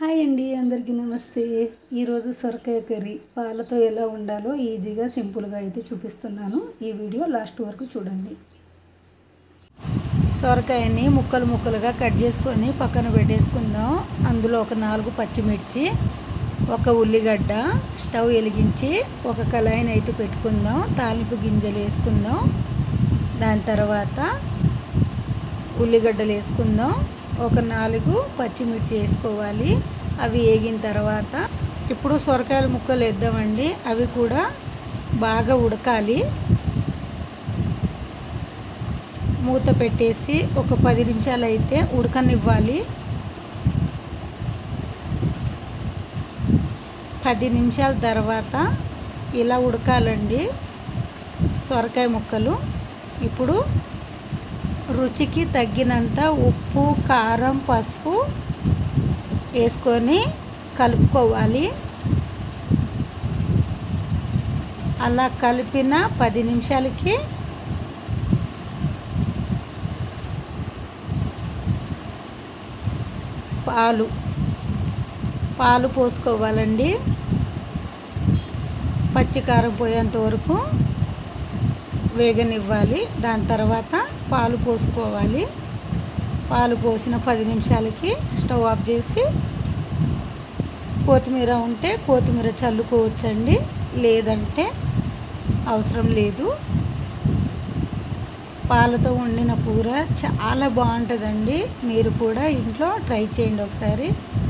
hi అండి అందరికీ నమస్తే ఈరోజు సొరకాయ కర్రీ పాలతో ఎలా ఉండాలో ఈజీగా సింపుల్గా అయితే చూపిస్తున్నాను ఈ వీడియో లాస్ట్ వరకు చూడండి సొరకాయని ముక్కలు ముక్కలుగా కట్ చేసుకొని పక్కన పెట్టేసుకుందాం అందులో ఒక నాలుగు పచ్చిమిర్చి ఒక ఉల్లిగడ్డ స్టవ్ వెలిగించి ఒక కళాయిని అయితే పెట్టుకుందాం తాలింపు గింజలు వేసుకుందాం దాని తర్వాత ఉల్లిగడ్డలు వేసుకుందాం ఒక నాలుగు పచ్చిమిర్చి వేసుకోవాలి అవి వేగిన తర్వాత ఇప్పుడు సొరకాయల ముక్కలు వేద్దామండి అవి కూడా బాగా ఉడకాలి మూత పెట్టేసి ఒక పది నిమిషాలు అయితే ఉడకనివ్వాలి పది నిమిషాల తర్వాత ఇలా ఉడకాలండి సొరకాయ ముక్కలు ఇప్పుడు రుచికి తగ్గినంత ఉప్పు కారం పసుపు వేసుకొని కలుపుకోవాలి అలా కలిపిన పది నిమిషాలకి పాలు పాలు పోసుకోవాలండి పచ్చికారం పోయేంత వరకు వేగనివ్వాలి దాని తర్వాత పాలు పోసుకోవాలి పాలు పోసిన పది నిమిషాలకి స్టవ్ ఆఫ్ చేసి కొత్తిమీర ఉంటే కొత్తిమీర చల్లుకోవచ్చండి లేదంటే అవసరం లేదు పాలతో వండిన కూర చాలా బాగుంటుందండి మీరు కూడా ఇంట్లో ట్రై చేయండి ఒకసారి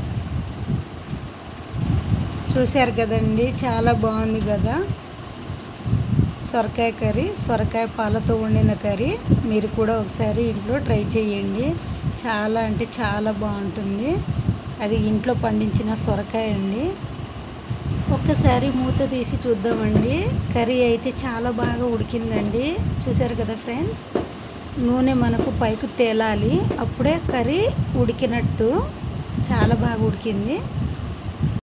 చూశారు కదండి చాలా బాగుంది కదా సొరకాయ కర్రీ సొరకాయ పాలతో వండిన కర్రీ మీరు కూడా ఒకసారి ఇంట్లో ట్రై చేయండి చాలా అంటే చాలా బాగుంటుంది అది ఇంట్లో పండించిన సొరకాయ అండి ఒక్కసారి మూత తీసి చూద్దామండి కర్రీ అయితే చాలా బాగా ఉడికిందండి చూసారు కదా ఫ్రెండ్స్ నూనె మనకు పైకి తేలాలి అప్పుడే కర్రీ ఉడికినట్టు చాలా బాగా ఉడికింది